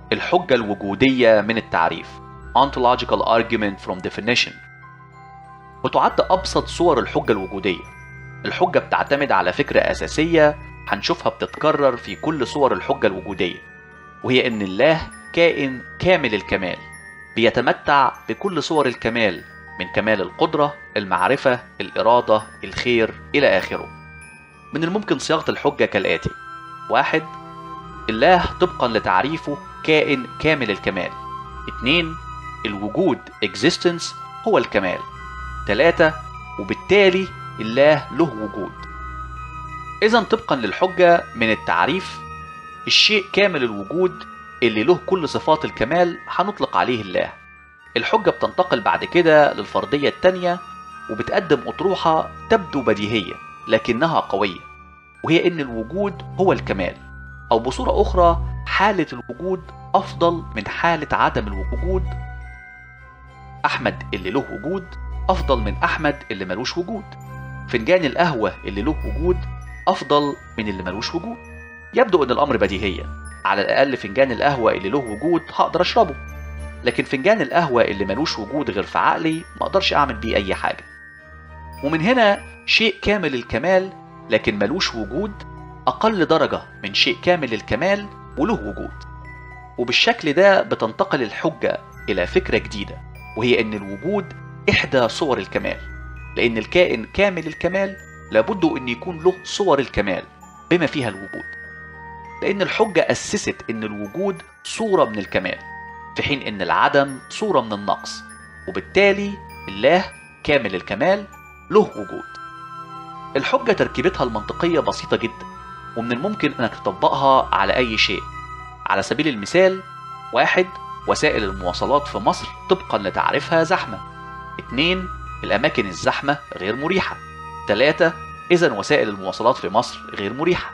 الحجة الوجودية من التعريف ontological argument from definition وتعد أبسط صور الحجة الوجودية الحجة بتعتمد على فكرة أساسية هنشوفها بتتكرر في كل صور الحجة الوجودية وهي إن الله كائن كامل الكمال بيتمتع بكل صور الكمال من كمال القدرة، المعرفة، الإرادة، الخير إلى آخره. من الممكن صياغة الحجة كالآتي: واحد الله طبقا لتعريفه كائن كامل الكمال. اتنين الوجود existence هو الكمال. تلاتة وبالتالي الله له وجود. إذا طبقا للحجة من التعريف الشيء كامل الوجود اللي له كل صفات الكمال هنطلق عليه الله. الحجة بتنتقل بعد كده للفرضية التانية وبتقدم أطروحة تبدو بديهية لكنها قوية وهي إن الوجود هو الكمال أو بصورة أخرى حالة الوجود أفضل من حالة عدم الوجود أحمد اللي له وجود أفضل من أحمد اللي ملوش وجود فنجان القهوة اللي له وجود أفضل من اللي ملوش وجود يبدو أن الأمر بديهيا على الأقل فنجان القهوة اللي له وجود هقدر أشربه لكن فنجان القهوة اللي ملوش وجود غير في عقلي ما اقدرش اعمل بيه اي حاجة ومن هنا شيء كامل الكمال لكن ملوش وجود اقل درجة من شيء كامل الكمال وله وجود وبالشكل ده بتنتقل الحجة الى فكرة جديدة وهي ان الوجود احدى صور الكمال لان الكائن كامل الكمال لابد ان يكون له صور الكمال بما فيها الوجود لان الحجة اسست ان الوجود صورة من الكمال في حين ان العدم صوره من النقص وبالتالي الله كامل الكمال له وجود الحجه تركيبتها المنطقيه بسيطه جدا ومن الممكن انك تطبقها على اي شيء على سبيل المثال واحد وسائل المواصلات في مصر طبقا لتعريفها زحمه اتنين الاماكن الزحمه غير مريحه تلاتة اذا وسائل المواصلات في مصر غير مريحه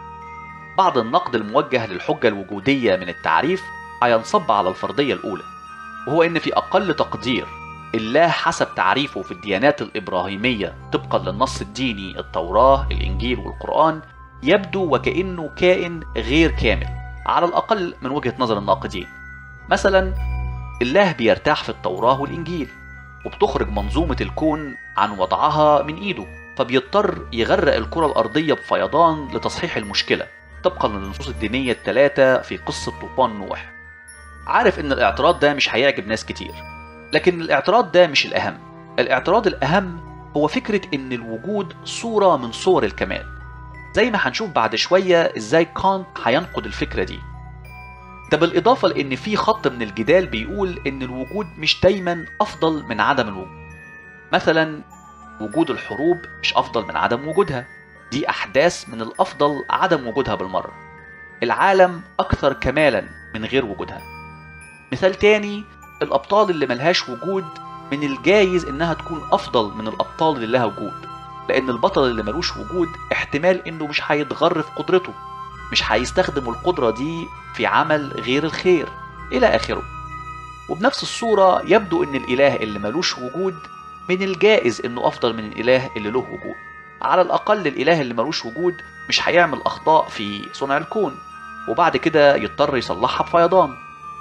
بعض النقد الموجه للحجه الوجوديه من التعريف هينصب على الفرضية الأولى وهو إن في أقل تقدير الله حسب تعريفه في الديانات الإبراهيمية طبقا للنص الديني التوراة الإنجيل والقرآن يبدو وكأنه كائن غير كامل على الأقل من وجهة نظر الناقدين مثلا الله بيرتاح في التوراة والإنجيل وبتخرج منظومة الكون عن وضعها من إيده فبيضطر يغرق الكرة الأرضية بفيضان لتصحيح المشكلة طبقا للنصوص الدينية الثلاثة في قصة طوفان نوح عارف ان الاعتراض ده مش هيعجب ناس كتير لكن الاعتراض ده مش الاهم الاعتراض الاهم هو فكرة ان الوجود صورة من صور الكمال زي ما هنشوف بعد شوية ازاي كانت هينقد الفكرة دي ده بالاضافة لان في خط من الجدال بيقول ان الوجود مش دايما افضل من عدم الوجود مثلا وجود الحروب مش افضل من عدم وجودها دي احداث من الافضل عدم وجودها بالمرة العالم اكثر كمالا من غير وجودها مثال تاني الأبطال اللي ملهاش وجود من الجايز إنها تكون أفضل من الأبطال اللي لها وجود لأن البطل اللي ملوش وجود احتمال إنه مش هيتغر في قدرته مش هيستخدم القدرة دي في عمل غير الخير إلى آخره وبنفس الصورة يبدو إن الإله اللي ملوش وجود من الجائز إنه أفضل من الإله اللي له وجود على الأقل الإله اللي ملوش وجود مش هيعمل أخطاء في صنع الكون وبعد كده يضطر يصلحها بفيضان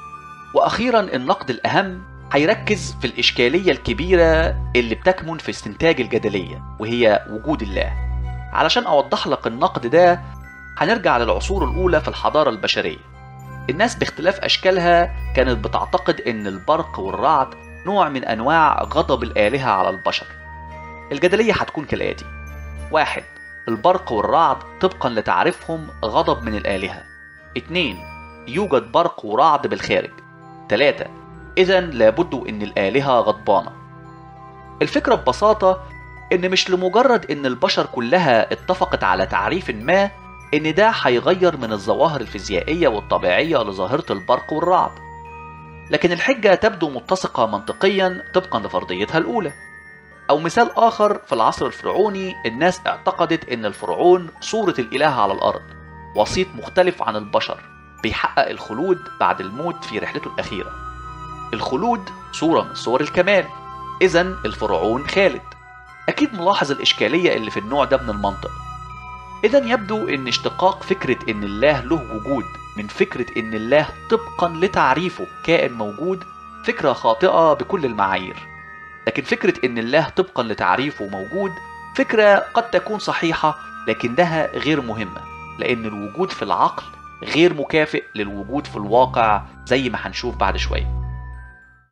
واخيرا النقد الاهم هيركز في الاشكاليه الكبيره اللي بتكمن في استنتاج الجدليه وهي وجود الله علشان اوضح لك النقد ده هنرجع للعصور الاولى في الحضاره البشريه الناس باختلاف اشكالها كانت بتعتقد ان البرق والرعد نوع من انواع غضب الالهه على البشر الجدليه هتكون كالاتي واحد البرق والرعد طبقا لتعريفهم غضب من الالهه اتنين يوجد برق ورعد بالخارج ثلاثة إذا لابد إن الآلهة غضبانة الفكرة ببساطة إن مش لمجرد إن البشر كلها اتفقت على تعريف ما إن ده هيغير من الظواهر الفيزيائية والطبيعية لظاهرة البرق والرعد لكن الحجة تبدو متسقة منطقيا طبقا لفرضيتها الأولى أو مثال آخر في العصر الفرعوني الناس اعتقدت إن الفرعون صورة الإله على الأرض وسيط مختلف عن البشر بيحقق الخلود بعد الموت في رحلته الأخيرة الخلود صورة من صور الكمال إذا الفرعون خالد أكيد ملاحظ الإشكالية اللي في النوع ده من المنطق إذا يبدو أن اشتقاق فكرة أن الله له وجود من فكرة إن الله طبقا لتعريفه كائن موجود فكرة خاطئة بكل المعايير لكن فكرة إن الله طبقا لتعريفه موجود فكرة قد تكون صحيحة لكنها غير مهمة لأن الوجود في العقل غير مكافئ للوجود في الواقع زي ما هنشوف بعد شوية